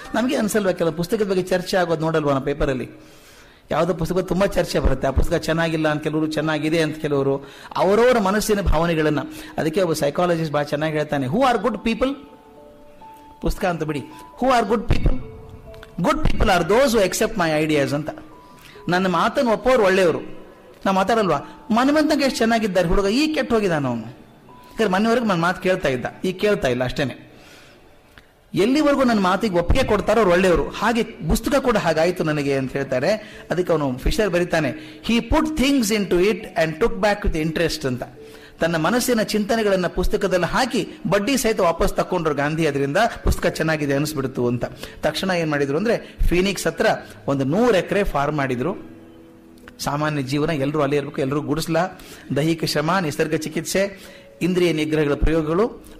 ನಮಗೆ ಅನ್ಸಲ್ವಾ ಕೆಲವು ಪುಸ್ತಕದ ಬಗ್ಗೆ ಚರ್ಚೆ ಆಗೋದು ನೋಡಲ್ವಾ ನಾವು ಪೇಪರಲ್ಲಿ ಯಾವುದೋ ಪುಸ್ತಕ ತುಂಬಾ ಚರ್ಚೆ ಬರುತ್ತೆ ಆ ಪುಸ್ತಕ ಚೆನ್ನಾಗಿಲ್ಲ ಅಂತ ಕೆಲವರು ಚೆನ್ನಾಗಿದೆ ಅಂತ ಕೆಲವರು ಅವರವರ ಮನಸ್ಸಿನ ಭಾವನೆಗಳನ್ನ ಅದಕ್ಕೆ ಒಬ್ಬ ಸೈಕಾಲಜಿಸ್ಟ್ ಬಹಳ ಚೆನ್ನಾಗಿ ಹೇಳ್ತಾನೆ ಹೂ ಆರ್ ಗುಡ್ ಪೀಪಲ್ ಪುಸ್ತಕ ಅಂತ ಬಿಡಿ who are good people good people are those who except my ideas ಅಂತ ನನ್ನ ಮಾತನ್ನು ಒಪ್ಪೋರು ಒಳ್ಳೆಯವರು ನಾ ಮಾತಾಡಲ್ವಾ ಮನಮಂತಂಗೆ ಎಷ್ಟು ಚೆನ್ನಾಗಿದ್ದಾರೆ ಹುಡುಗ ಈ ಕೆಟ್ಟು ಹೋಗಿದ್ದಾನ ಅವನು ಯಾಕಂದ್ರೆ ಮನೆಯವರೆಗೆ ನನ್ನ ಮಾತು ಕೇಳ್ತಾ ಇದ್ದ ಈಗ ಕೇಳ್ತಾ ಇಲ್ಲ ಅಷ್ಟೇನೆ ಎಲ್ಲಿವರೆಗೂ ನನ್ನ ಮಾತಿಗೆ ಒಪ್ಪಿಗೆ ಕೊಡ್ತಾರೋ ಅವ್ರು ಒಳ್ಳೆಯವರು ಹಾಗೆ ಪುಸ್ತಕ ಕೂಡ ಹಾಗಾಯ್ತು ನನಗೆ ಅಂತ ಹೇಳ್ತಾರೆ ಅದಕ್ಕೆ ಅವನು ಫಿಶರ್ ಬರೀತಾನೆ he put things into it and took back with interest ಅಂತ ತನ್ನ ಮನಸ್ಸಿನ ಚಿಂತನೆಗಳನ್ನ ಪುಸ್ತಕದಲ್ಲಿ ಹಾಕಿ ಬಡ್ಡಿ ಸಹಿತ ವಾಪಸ್ ತಕೊಂಡ್ರು ಗಾಂಧಿ ಅದರಿಂದ ಪುಸ್ತಕ ಚೆನ್ನಾಗಿದೆ ಅನಿಸ್ಬಿಡ್ತು ಅಂತ ತಕ್ಷಣ ಏನ್ ಮಾಡಿದ್ರು ಅಂದ್ರೆ ಫೀನಿಕ್ಸ್ ಹತ್ರ ಒಂದು ನೂರು ಎಕರೆ ಫಾರ್ಮ್ ಮಾಡಿದ್ರು ಸಾಮಾನ್ಯ ಜೀವನ ಎಲ್ಲರೂ ಅಲ್ಲಿ ಇರಬೇಕು ಎಲ್ಲರೂ ಗುಡಿಸ್ಲ ದೈಹಿಕ ಶ್ರಮ ನಿಸರ್ಗ ಚಿಕಿತ್ಸೆ ಇಂದ್ರಿಯ ನಿಗ್ರಹಗಳ ಪ್ರಯೋಗಗಳು